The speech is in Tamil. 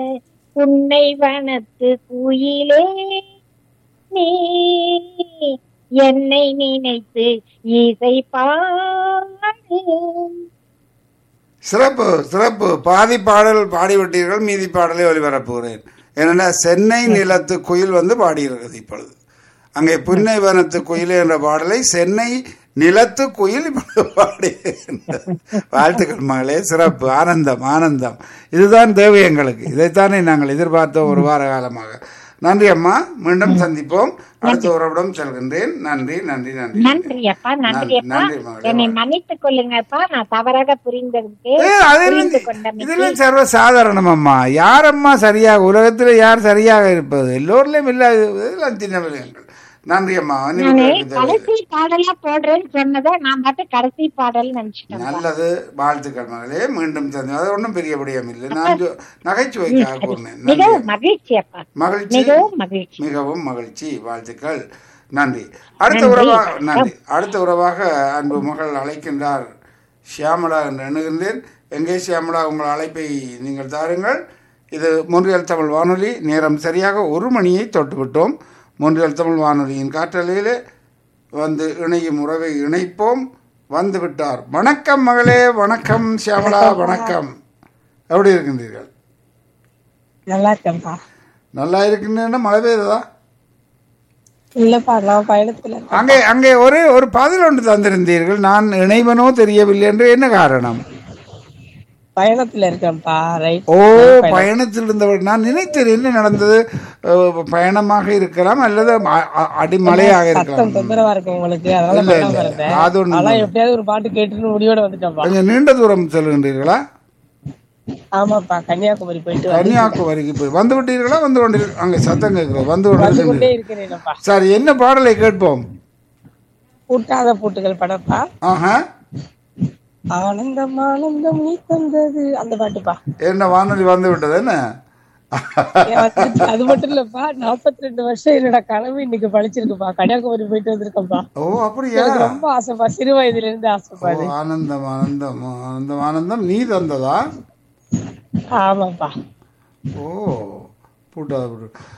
புன்னை வனத்து குயிலே நீ என்னை நினைத்து இசை பாடு சிறப்பு சிறப்பு பாதி பாடல் பாடிவிட்டீர்கள் மீதி பாடலை ஒளிபரப்புகிறேன் என்னென்னா சென்னை நிலத்து குயில் வந்து பாடியிருக்கிறது இப்பொழுது அங்கே புன்னை வனத்து குயில் என்ற பாடலை சென்னை நிலத்து குயில் இப்பொழுது பாடி வாழ்த்துக்கள் மகளே சிறப்பு ஆனந்தம் ஆனந்தம் இதுதான் தேவை எங்களுக்கு இதைத்தானே நாங்கள் எதிர்பார்த்த ஒரு வார காலமாக நன்றி அம்மா மீண்டும் சந்திப்போம் அடுத்த உறவிடம் செல்கின்றேன் நன்றி நன்றி நன்றி நன்றி அப்பா நன்றி அப்பா நன்றி மகளே என்னை மன்னித்துக் கொள்ளுங்கப்பா நான் தவறாக புரிந்ததுக்கு ஏ, அது புரிந்து இல்லை. கொண்டமைக்கு இதெல்லாம் சர்வ சாதாரணம் அம்மா யாரம்மா சரியாக உலகத்துல யார் சரியாக இருப்பது எல்லோரிலும் இல்லாத இதெல்லாம் சின்ன விடயங்கள் நன்றி அம்மா நானு மன்னிப்பு கேட்க கடைசி பாடலா போடுறேன்னு சொன்னதை நான் பார்த்து கடைசி பாடல் நினைச்சிட்டேன் நல்லது வாழ்த்துக்கள் மகளே மீண்டும் சந்தி அது ஒன்றும் பெரிய விடயம் இல்லை நான் ஜோ- நகைச்சுவைக்காக கூறினேன் நன்றி மிகவும் மகிழ்ச்சி அப்பா மகிழ்ச்சி மிகவும் மகிழ்ச்சி மிகவும் மகிழ்ச்சி வாழ்த்துக்கள் நன்றி அடுத்த உறவாக நன்றி அடுத்த உறவாக அன்பு மகள் அழைக்கின்றார் ஷியாமலா என்று எண்ணுகின்றேன் எங்கே ஷியாமலா உங்கள் அழைப்பை நீங்கள் தாருங்கள் இது மொன்றியல் தமிழ் வானொலி நேரம் சரியாக ஒரு மணியை தொட்டுவிட்டோம் மொன்றியல் தமிழ் வானொலியின் காற்றலையிலே வந்து இணையும் உறவை இணைப்போம் வந்து விட்டார் வணக்கம் மகளே வணக்கம் ஷியாமலா வணக்கம் எப்படி இருக்கின்றீர்கள் நல்லா இருக்கேன்ப்பா நல்லா இருக்கின்றேன்னா மழை பெய்ததா இல்லப்பா நான் பயணத்துல இருக்கேன். அங்கே அங்கே ஒரு ஒரு பதில் ஒன்று தந்திருந்தீர்கள் நான் இணைவனோ தெரியவில்லை என்று என்ன காரணம் பயணத்துல இருக்கேன்ப்பா ரைட் ஓ பயணத்தில் இருந்தவர் நான் நினைத்தேன் என்ன நடந்தது அஹ், பயணமாக இருக்கலாம் அல்லது அ- அ- அடிமழையாக சத்தம் இருக்கலாம் தொந்தரவா இருக்கு உங்களுக்கு அதனால இல்ல, பண்ணாம இல்ல. இருந்தேன் அது ஒண்ணும் ஆனா இல்ல. எப்படியாவது ஒரு பாட்டு கேட்டுன்னு முடிவோட வந்துட்டேன்ப்பா கொஞ்சம் நீண்ட தூரம் செல்கின்றீர்களா ஆமாப்பா கன்னியாகுமரி போயிட்டு வந்து கன்னியாகுமரிக்கு போய் வந்து விட்டீர்களா வந்து கொண்டு அங்கே சத்தம் கேட்கிறோம் வந்து வந்து கொண்டு கொண்டே இருக்கிறேன்ப்பா சரி என்ன பாடலை கேட்போம் பூட்டாத பூட்டுகள் படப்பா ஆஹா ஆனந்தம் ஆனந்தம் நீ தந்தது அந்த பாட்டுப்பா என்ன வானொலி வந்து விட்டது என்ன ஏன் வந்துருச்சு? அது மட்டும் இல்லப்பா நாற்பத்தி ரெண்டு வருஷம் என்னோட கனவு இன்னைக்கு பழிச்சிருக்குப்பா கன்னியாகுமரி போயிட்டு வந்திருக்கேன்ப்பா ஓ அப்படியா எனக்கு ரொம்ப ஆசைப்பா சிறு வயதுல இருந்து ஆசைப்பா ஓ, ஆனந்தம் ஆனந்தம் ஆனந்தம் ஆனந்தம் நீ தந்ததா ஆமாப்பா ஓ பூட்டாத பூட்டு